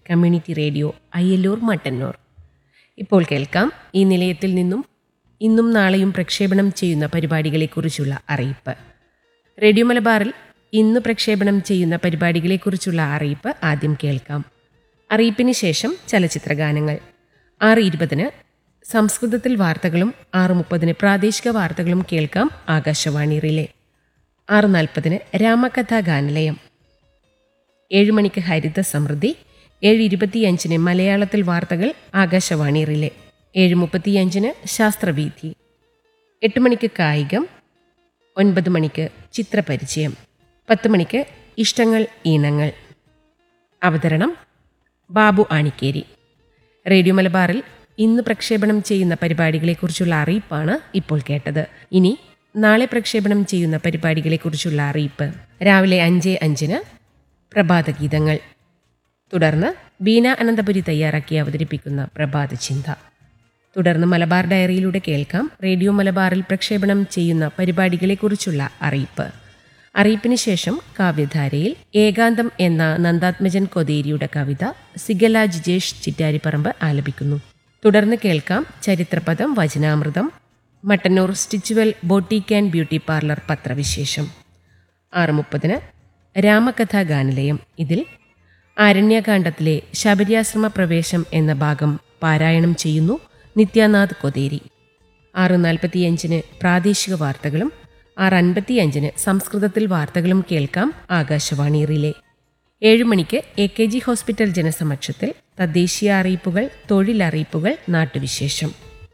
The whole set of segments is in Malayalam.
കമ്മ്യൂണിറ്റി റേഡിയോ അയ്യല്ലൂർ മട്ടന്നൂർ ഇപ്പോൾ കേൾക്കാം ഈ നിലയത്തിൽ നിന്നും ഇന്നും നാളെയും പ്രക്ഷേപണം ചെയ്യുന്ന പരിപാടികളെക്കുറിച്ചുള്ള അറിയിപ്പ് റേഡിയോ മലബാറിൽ ഇന്ന് പ്രക്ഷേപണം ചെയ്യുന്ന പരിപാടികളെക്കുറിച്ചുള്ള അറിയിപ്പ് ആദ്യം കേൾക്കാം അറിയിപ്പിന് ശേഷം ചലച്ചിത്ര ഗാനങ്ങൾ ആറ് ഇരുപതിന് സംസ്കൃതത്തിൽ വാർത്തകളും ആറ് മുപ്പതിന് പ്രാദേശിക വാർത്തകളും കേൾക്കാം ആകാശവാണി റിലേ ആറ് നാൽപ്പതിന് രാമകഥാ ഗാനലയം ഏഴ് മണിക്ക് ഹരിത സമൃദ്ധി ഏഴ് ഇരുപത്തിയഞ്ചിന് മലയാളത്തിൽ വാർത്തകൾ ആകാശവാണി റിലേ ഏഴ് മുപ്പത്തിയഞ്ചിന് ശാസ്ത്രവീഥി എട്ട് മണിക്ക് കായികം ഒൻപത് മണിക്ക് ചിത്രപരിചയം പത്ത് മണിക്ക് ഇഷ്ടങ്ങൾ ഈണങ്ങൾ അവതരണം ബാബു ആണിക്കേരി റേഡിയോ മലബാറിൽ ഇന്ന് പ്രക്ഷേപണം ചെയ്യുന്ന പരിപാടികളെക്കുറിച്ചുള്ള അറിയിപ്പാണ് ഇപ്പോൾ കേട്ടത് ഇനി നാളെ പ്രക്ഷേപണം ചെയ്യുന്ന പരിപാടികളെക്കുറിച്ചുള്ള അറിയിപ്പ് രാവിലെ അഞ്ച് അഞ്ചിന് പ്രഭാതഗീതങ്ങൾ തുടർന്ന് ബീന അനന്തപുരി തയ്യാറാക്കി അവതരിപ്പിക്കുന്ന പ്രഭാത ചിന്ത തുടർന്ന് മലബാർ ഡയറിയിലൂടെ കേൾക്കാം റേഡിയോ മലബാറിൽ പ്രക്ഷേപണം ചെയ്യുന്ന പരിപാടികളെക്കുറിച്ചുള്ള അറിയിപ്പ് അറിയിപ്പിന് ശേഷം കാവ്യധാരയിൽ ഏകാന്തം എന്ന നന്ദാത്മജൻ കൊതേരിയുടെ കവിത സിഗല ജിജേഷ് ചിറ്റാരിപ്പറമ്പ് ആലപിക്കുന്നു തുടർന്ന് കേൾക്കാം ചരിത്രപദം വചനാമൃതം Mattannur Stitchwell boutique and beauty parlour പത്രവിശേഷം ആറ് മുപ്പതിന് രാമകഥാ ഗാനലയം ഇതിൽ ആരണ്യകാന്ഡത്തിലെ ശബരിയാശ്രമ പ്രവേശം എന്ന ഭാഗം പാരായണം ചെയ്യുന്നു നിത്യാനാഥ് കൊതേരി ആറ് നാൽപ്പത്തിയഞ്ചിന് പ്രാദേശിക വാർത്തകളും ആറ് അൻപത്തിയഞ്ചിന് സംസ്കൃതത്തിൽ വാർത്തകളും കേൾക്കാം ആകാശവാണി റിലേ ഏഴ് മണിക്ക് എ കെ ജി ഹോസ്പിറ്റൽ ജനസമക്ഷത്തിൽ തദ്ദേശീയ അറിയിപ്പുകൾ തൊഴിലറിയിപ്പുകൾ നാട്ടുവിശേഷം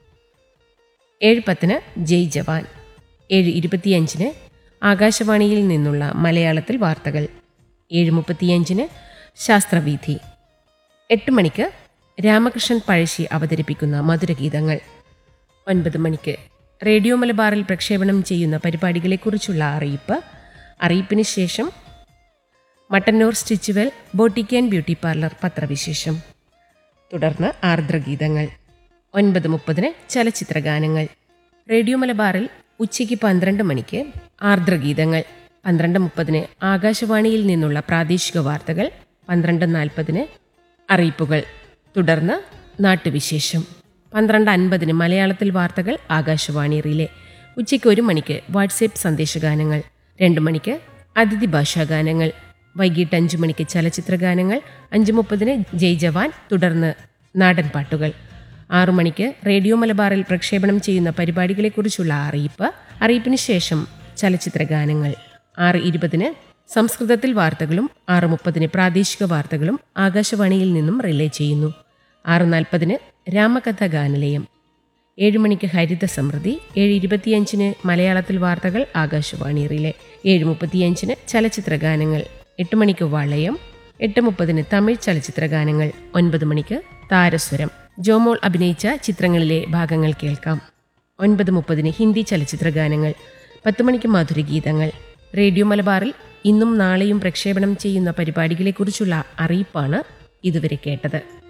ഏഴ് പത്തിന് ജയ് ജവാൻ ഏഴ് ഇരുപത്തിയഞ്ചിന് ആകാശവാണിയിൽ നിന്നുള്ള മലയാളത്തിൽ വാർത്തകൾ ഏഴ് മുപ്പത്തിയഞ്ചിന് ശാസ്ത്രവീഥി എട്ട് മണിക്ക് രാമകൃഷ്ണൻ പഴശ്ശി അവതരിപ്പിക്കുന്ന മധുരഗീതങ്ങൾ ഒൻപത് മണിക്ക് റേഡിയോ മലബാറിൽ പ്രക്ഷേപണം ചെയ്യുന്ന പരിപാടികളെക്കുറിച്ചുള്ള അറിയിപ്പ് അറിയിപ്പിന് ശേഷം Mattannur Stitchwell boutique and beauty parlour പത്രവിശേഷം തുടർന്ന് ആർദ്രഗീതങ്ങൾ ഒൻപത് മുപ്പതിന് ചലച്ചിത്ര ഗാനങ്ങൾ റേഡിയോ മലബാറിൽ ഉച്ചയ്ക്ക് പന്ത്രണ്ട് മണിക്ക് ആർദ്രഗീതങ്ങൾ പന്ത്രണ്ട് മുപ്പതിന് ആകാശവാണിയിൽ നിന്നുള്ള പ്രാദേശിക വാർത്തകൾ പന്ത്രണ്ട് നാൽപ്പതിന് അറിയിപ്പുകൾ തുടർന്ന് നാട്ടുവിശേഷം പന്ത്രണ്ട് അൻപതിന് മലയാളത്തിൽ വാർത്തകൾ ആകാശവാണി റിലേ ഉച്ചയ്ക്ക് ഒരു മണിക്ക് വാട്സേപ്പ് സന്ദേശഗാനങ്ങൾ രണ്ട് മണിക്ക് അതിഥി ഭാഷാഗാനങ്ങൾ വൈകിട്ട് അഞ്ചു മണിക്ക് ചലച്ചിത്ര ഗാനങ്ങൾ അഞ്ച് മുപ്പതിന് ജയ് ജവാൻ തുടർന്ന് നാടൻ പാട്ടുകൾ ആറു മണിക്ക് റേഡിയോ മലബാറിൽ പ്രക്ഷേപണം ചെയ്യുന്ന പരിപാടികളെക്കുറിച്ചുള്ള അറിയിപ്പ് അറിയിപ്പിന് ശേഷം ചലച്ചിത്ര ഗാനങ്ങൾ ആറ് ഇരുപതിന് സംസ്കൃതത്തിൽ വാർത്തകളും ആറ് മുപ്പതിന് പ്രാദേശിക വാർത്തകളും ആകാശവാണിയിൽ നിന്നും റിലേ ചെയ്യുന്നു ആറ് നാൽപ്പതിന് രാമകഥ ഗാനലയം ഏഴ് മണിക്ക് ഹരിത സമൃദ്ധി ഏഴ് ഇരുപത്തിയഞ്ചിന് മലയാളത്തിൽ വാർത്തകൾ ആകാശവാണി റിലേ ഏഴ് മുപ്പത്തിയഞ്ചിന് ചലച്ചിത്ര ഗാനങ്ങൾ എട്ട് മണിക്ക് വളയം എട്ട് മുപ്പതിന് തമിഴ് ചലച്ചിത്ര ഗാനങ്ങൾ ഒൻപത് മണിക്ക് താരസ്വരം ജോമോൾ അഭിനയിച്ച ചിത്രങ്ങളിലെ ഭാഗങ്ങൾ കേൾക്കാം ഒൻപത് മുപ്പതിന് ഹിന്ദി ചലച്ചിത്ര ഗാനങ്ങൾ പത്ത് മണിക്ക് മധുരഗീതങ്ങൾ റേഡിയോ മലബാറിൽ ഇന്നും നാളെയും പ്രക്ഷേപണം ചെയ്യുന്ന പരിപാടികളെക്കുറിച്ചുള്ള അറിയിപ്പാണ് ഇതുവരെ കേട്ടത്